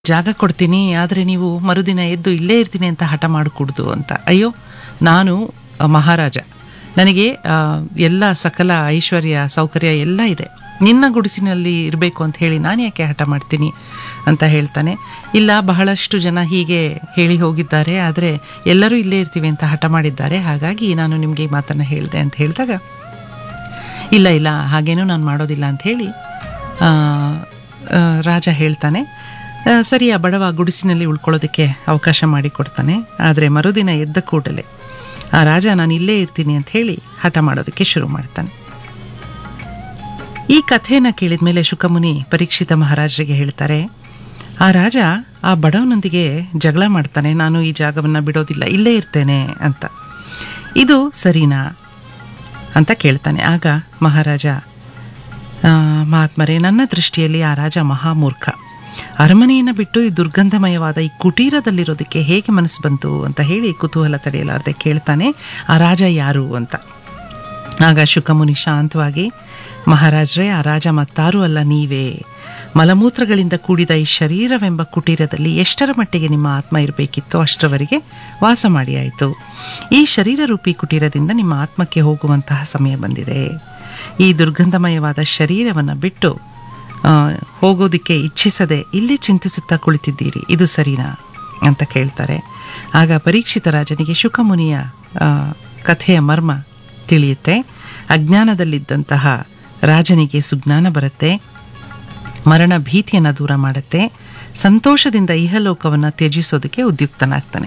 ಜಾಗ ಕೊಡ್ತೀನಿ ಆದರೆ ನೀವು ಮರುದಿನ ಎದ್ದು ಇಲ್ಲೇ ಇರ್ತೀನಿ ಅಂತ ಹಠ ಮಾಡಿಕೊಡ್ದು ಅಂತ ಅಯ್ಯೋ ನಾನು ಆ, ಮಹಾರಾಜ ನನಗೆ ಆ, ಎಲ್ಲ ಸಕಲ ಐಶ್ವರ್ಯ ಸೌಕರ್ಯ ಎಲ್ಲ ಇದೆ ನಿನ್ನ ಗುಡಿಸಿನಲ್ಲಿ ಇರಬೇಕು ಅಂತ ಹೇಳಿ ನಾನು ಯಾಕೆ ಹಠ ಮಾಡ್ತೀನಿ ಅಂತ ಹೇಳ್ತಾನೆ ಇಲ್ಲ ಬಹಳಷ್ಟು ಜನ ಹೀಗೆ ಹೇಳಿ ಹೋಗಿದ್ದಾರೆ ಆದರೆ ಎಲ್ಲರೂ ಇಲ್ಲೇ ಇರ್ತೀವಿ ಅಂತ ಹಠ ಮಾಡಿದ್ದಾರೆ ಹಾಗಾಗಿ ನಾನು ನಿಮಗೆ ಈ ಮಾತನ್ನು ಹೇಳಿದೆ ಅಂತ ಹೇಳಿದಾಗ ಇಲ್ಲ ಇಲ್ಲ ಹಾಗೇನೂ ನಾನು ಮಾಡೋದಿಲ್ಲ ಅಂತ ಹೇಳಿ ಆ, ಆ, ರಾಜ ಹೇಳ್ತಾನೆ ಆ, ಸರಿ ಆ ಬಡವ ಗುಡಿಸಿನಲ್ಲಿ ಉಳ್ಕೊಳ್ಳೋದಕ್ಕೆ ಅವಕಾಶ ಮಾಡಿಕೊಡ್ತಾನೆ ಆದರೆ ಮರುದಿನ ಎದ್ದ ಕೂಡಲೇ ಆ ರಾಜ ನಾನು ಇಲ್ಲೇ ಇರ್ತೀನಿ ಅಂತ ಹೇಳಿ ಹಠ ಮಾಡೋದಕ್ಕೆ ಶುರು ಮಾಡ್ತಾನೆ ಈ ಕಥೆಯನ್ನು ಕೇಳಿದ ಮೇಲೆ ಶುಕಮುನಿ ಪರೀಕ್ಷಿತ ಮಹಾರಾಜರಿಗೆ ಹೇಳ್ತಾರೆ ಆ ರಾಜ ಆ ಬಡವನೊಂದಿಗೆ ಜಗಳ ಮಾಡ್ತಾನೆ ನಾನು ಈ ಜಾಗವನ್ನು ಬಿಡೋದಿಲ್ಲ ಇಲ್ಲೇ ಇರ್ತೇನೆ ಅಂತ ಇದು ಸರಿನಾ ಅಂತ ಕೇಳ್ತಾನೆ ಆಗ ಮಹಾರಾಜ ಆ, ಮಹಾತ್ಮರೇ ನನ್ನ ದೃಷ್ಟಿಯಲ್ಲಿ ಆ ರಾಜ ಮಹಾಮೂರ್ಖ ಅರಮನೆಯನ್ನು ಬಿಟ್ಟು ಈ ದುರ್ಗಂಧಮಯವಾದ ಈ ಕುಟೀರದಲ್ಲಿರೋದಕ್ಕೆ ಹೇಗೆ ಮನಸ್ಸು ಬಂತು ಅಂತ ಹೇಳಿ ಕುತೂಹಲ ತಡೆಯಲಾರದೆ ಕೇಳ್ತಾನೆ ಆ ರಾಜ ಯಾರು ಅಂತ ಆಗ ಶುಕಮುನಿ ಶಾಂತವಾಗಿ ಮಹಾರಾಜ್ರೇ ಆ ರಾಜ ಮತ್ತಾರೂ ಅಲ್ಲ ನೀವೇ ಮಲಮೂತ್ರಗಳಿಂದ ಕೂಡಿದ ಈ ಶರೀರವೆಂಬ ಕುಟೀರದಲ್ಲಿ ಎಷ್ಟರ ಮಟ್ಟಿಗೆ ನಿಮ್ಮ ಆತ್ಮ ಇರಬೇಕಿತ್ತೋ ಅಷ್ಟರವರೆಗೆ ವಾಸ ಮಾಡಿ ಆಯಿತು ಈ ಶರೀರ ರೂಪಿ ಕುಟೀರದಿಂದ ನಿಮ್ಮ ಆತ್ಮಕ್ಕೆ ಹೋಗುವಂತಹ ಸಮಯ ಬಂದಿದೆ ಈ ದುರ್ಗಂಧಮಯವಾದ ಶರೀರವನ್ನು ಬಿಟ್ಟು ಆ, ಹೋಗೋದಕ್ಕೆ ಇಚ್ಛಿಸದೆ ಇಲ್ಲೇ ಚಿಂತಿಸುತ್ತಾ ಕುಳಿತಿದ್ದೀರಿ ಇದು ಸರಿನಾ ಅಂತ ಕೇಳ್ತಾರೆ ಆಗ ಪರೀಕ್ಷಿತ ರಾಜನಿಗೆ ಶುಕಮುನಿಯ ಆ, ಕಥೆಯ ಮರ್ಮ ತಿಳಿಯುತ್ತೆ ಅಜ್ಞಾನದಲ್ಲಿದ್ದಂತಹ ರಾಜನಿಗೆ ಸುಜ್ಞಾನ ಬರುತ್ತೆ ಮರಣ ಭೀತಿಯನ್ನು ದೂರ ಮಾಡುತ್ತೆ ಸಂತೋಷದಿಂದ ಇಹಲೋಕವನ್ನು ತ್ಯಜಿಸೋದಕ್ಕೆ ಉದ್ಯುಕ್ತನಾಗ್ತಾನೆ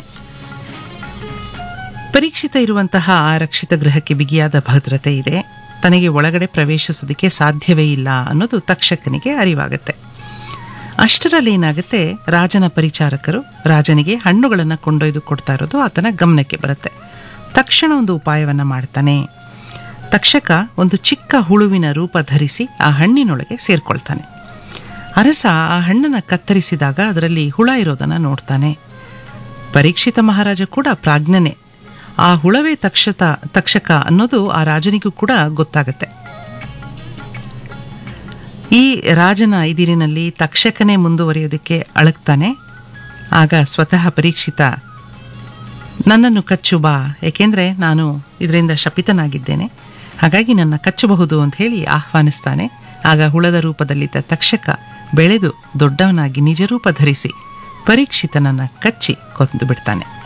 ಪರೀಕ್ಷಿತ ಇರುವಂತಹ ಆ ರಕ್ಷಿತ ಗೃಹಕ್ಕೆ ಬಿಗಿಯಾದ ಭದ್ರತೆ ಇದೆ ತನಗೆ ಒಳಗಡೆ ಪ್ರವೇಶಿಸೋದಕ್ಕೆ ಸಾಧ್ಯವೇ ಇಲ್ಲ ಅನ್ನೋದು ತಕ್ಷಕನಿಗೆ ಅರಿವಾಗುತ್ತೆ ಅಷ್ಟರಲ್ಲಿ ಏನಾಗುತ್ತೆ ರಾಜನ ಪರಿಚಾರಕರು ರಾಜನಿಗೆ ಹಣ್ಣುಗಳನ್ನು ಕೊಂಡೊಯ್ದು ಕೊಡ್ತಾ ಇರೋದು ಆತನ ಗಮನಕ್ಕೆ ಬರುತ್ತೆ ತಕ್ಷಣ ಒಂದು ಉಪಾಯವನ್ನು ಮಾಡ್ತಾನೆ ತಕ್ಷಕ ಒಂದು ಚಿಕ್ಕ ಹುಳುವಿನ ರೂಪ ಧರಿಸಿ ಆ ಹಣ್ಣಿನೊಳಗೆ ಸೇರ್ಕೊಳ್ತಾನೆ ಅರಸ ಆ ಹಣ್ಣನ್ನು ಕತ್ತರಿಸಿದಾಗ ಅದರಲ್ಲಿ ಹುಳ ಇರೋದನ್ನು ನೋಡ್ತಾನೆ ಪರೀಕ್ಷಿತ ಮಹಾರಾಜ ಕೂಡ ಪ್ರಾಜ್ಞನೆ ಆ ಹುಳವೇ ತಕ್ಷತ ತಕ್ಷಕ ಅನ್ನೋದು ಆ ರಾಜನಿಗೂ ಕೂಡ ಗೊತ್ತಾಗತ್ತೆ ಈ ರಾಜನ ಇದಿರಿನಲ್ಲಿ ತಕ್ಷಕನೇ ಮುಂದುವರಿಯೋದಕ್ಕೆ ಅಳಗ್ತಾನೆ ಆಗ ಸ್ವತಃ ಪರೀಕ್ಷಿತ ನನ್ನನ್ನು ಕಚ್ಚು ಬಾ ಏಕೆಂದರೆ ನಾನು ಇದರಿಂದ ಶಪಿತನಾಗಿದ್ದೇನೆ ಹಾಗಾಗಿ ನನ್ನ ಕಚ್ಚಬಹುದು ಅಂತ ಹೇಳಿ ಆಹ್ವಾನಿಸ್ತಾನೆ ಆಗ ಹುಳದ ರೂಪದಲ್ಲಿದ್ದ ತಕ್ಷಕ ಬೆಳೆದು ದೊಡ್ಡವನಾಗಿ ನಿಜರೂಪ ಧರಿಸಿ ಪರೀಕ್ಷಿತನನ್ನು ಕಚ್ಚಿ ಕೊಂದು ಬಿಡ್ತಾನೆ